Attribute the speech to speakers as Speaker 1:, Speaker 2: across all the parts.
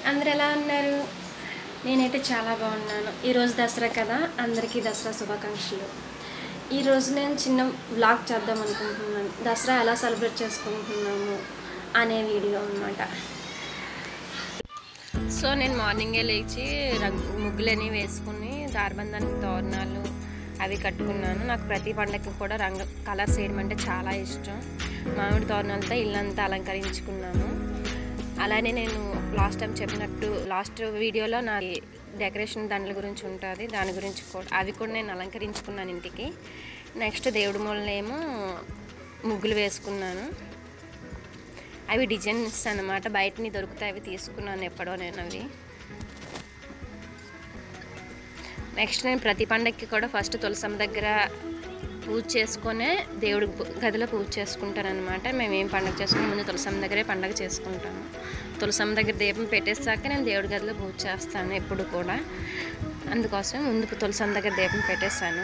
Speaker 1: అందరు ఎలా ఉన్నారు నేనైతే చాలా బాగున్నాను ఈరోజు దసరా కదా అందరికీ దసరా శుభాకాంక్షలు ఈరోజు నేను చిన్న వ్లాగ్ చేద్దాం అనుకుంటున్నాను దసరా ఎలా సెలబ్రేట్ చేసుకుంటున్నాము అనే వీడియో అన్నమాట సో నేను మార్నింగే లేచి రంగు ముగ్గులని వేసుకుని దారబంధానికి తోరణాలు అవి కట్టుకున్నాను నాకు ప్రతి పండగకి కూడా రంగు కలర్స్ వేయడం అంటే చాలా ఇష్టం మామిడి తోరణాలతో ఇల్లంతా అలంకరించుకున్నాను అలానే నేను లాస్ట్ టైం చెప్పినట్టు లాస్ట్ వీడియోలో నా డెకరేషన్ దండల గురించి ఉంటుంది దాని గురించి కూడా అవి కూడా నేను అలంకరించుకున్నాను ఇంటికి నెక్స్ట్ దేవుడి మూలనేమో ముగ్గులు వేసుకున్నాను అవి డిజైన్స్ అన్నమాట బయటని దొరుకుతాయి అవి తీసుకున్నాను ఎప్పుడో నేను అవి నెక్స్ట్ నేను ప్రతి పండగకి కూడా ఫస్ట్ తులసమ్మ దగ్గర పూజ చేసుకొనే దేవుడి పు- గదిలో పూజ చేసుకుంటాను అనమాట మేము ఏం పండగ చేసుకుని ముందు తులసమ్మ దగ్గరే పండగ చేసుకుంటాము తులసమ్మ దగ్గర దీపం పెట్టేసాక నేను దేవుడి గదిలో పూజ చేస్తాను ఎప్పుడు కూడా అందుకోసం ముందు తులసమ్మ దగ్గర దీపం పెట్టేస్తాను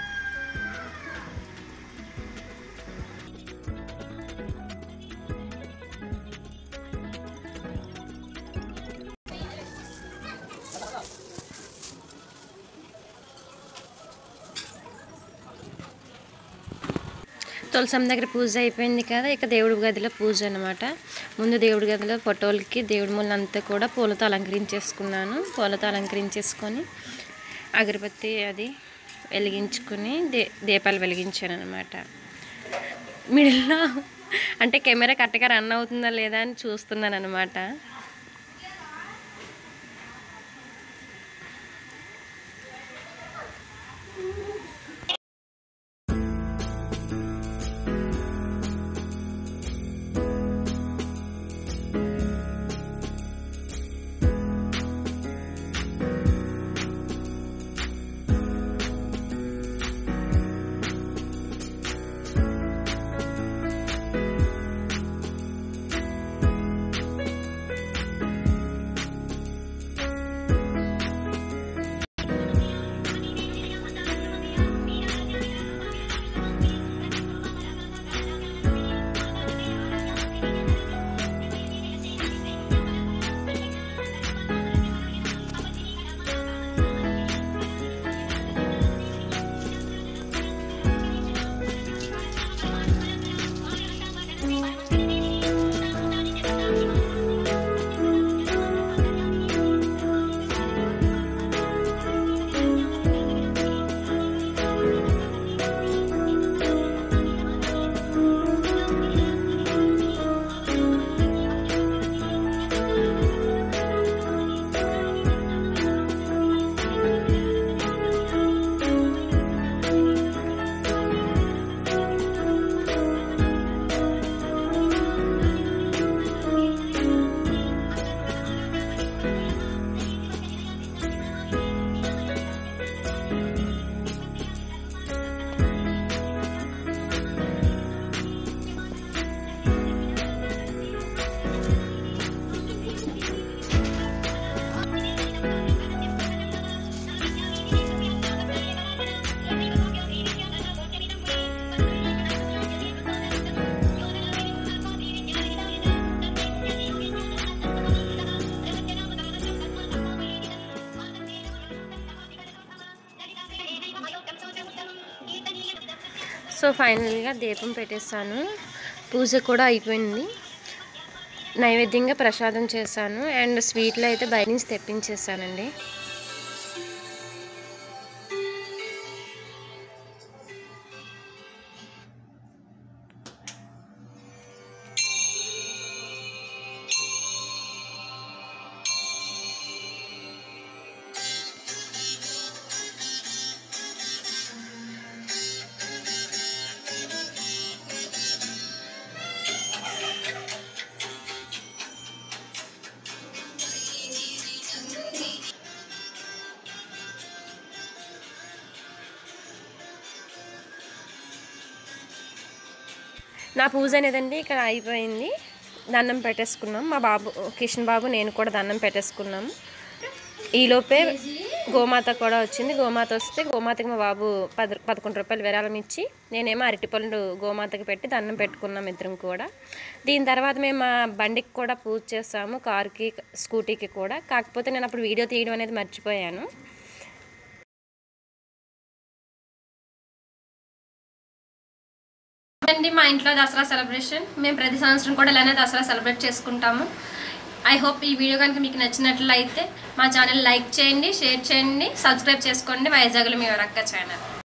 Speaker 1: తులసమ్మ దగ్గర పూజ అయిపోయింది కదా ఇక దేవుడి గదిలో పూజ అనమాట ముందు దేవుడి గదిలో ఫోటోలకి దేవుడి మూల అంతా కూడా పూలతో అలంకరించేసుకున్నాను పూలతో అలంకరించేసుకొని అగరబత్తి అది వెలిగించుకుని దే దీపాలు వెలిగించాను అనమాట మిడిల్లో అంటే కెమెరా కరెక్ట్గా రన్ అవుతుందా లేదా అని చూస్తున్నాను అనమాట సో ఫైనల్గా దీపం పెట్టేస్తాను పూజ కూడా అయిపోయింది నైవేద్యంగా ప్రసాదం చేశాను అండ్ స్వీట్లు అయితే బయట నుంచి తెప్పించేసానండి నా పూజ అనేదండి ఇక్కడ అయిపోయింది దండం పెట్టేసుకున్నాం మా బాబు కిషన్ బాబు నేను కూడా దండం పెట్టేసుకున్నాము ఈలోపే గోమాత కూడా వచ్చింది గోమాత వస్తే గోమాతకి మా బాబు పది పదకొండు రూపాయలు విరాళం ఇచ్చి నేనేమో అరటిపళ్ళు గోమాతకి పెట్టి దండం పెట్టుకున్నాం ఇద్దరం కూడా దీని తర్వాత మేము మా బండికి కూడా పూజ చేస్తాము కారుకి స్కూటీకి కూడా కాకపోతే నేను అప్పుడు వీడియో తీయడం అనేది మర్చిపోయాను అండి మా ఇంట్లో దసరా సెలబ్రేషన్ మేము ప్రతి సంవత్సరం కూడా ఇలానే దసరా సెలబ్రేట్ చేసుకుంటాము ఐ హోప్ ఈ వీడియో కనుక మీకు నచ్చినట్లయితే మా ఛానల్ లైక్ చేయండి షేర్ చేయండి సబ్స్క్రైబ్ చేసుకోండి వైజాగ్లో మీ వరక్క ఛానల్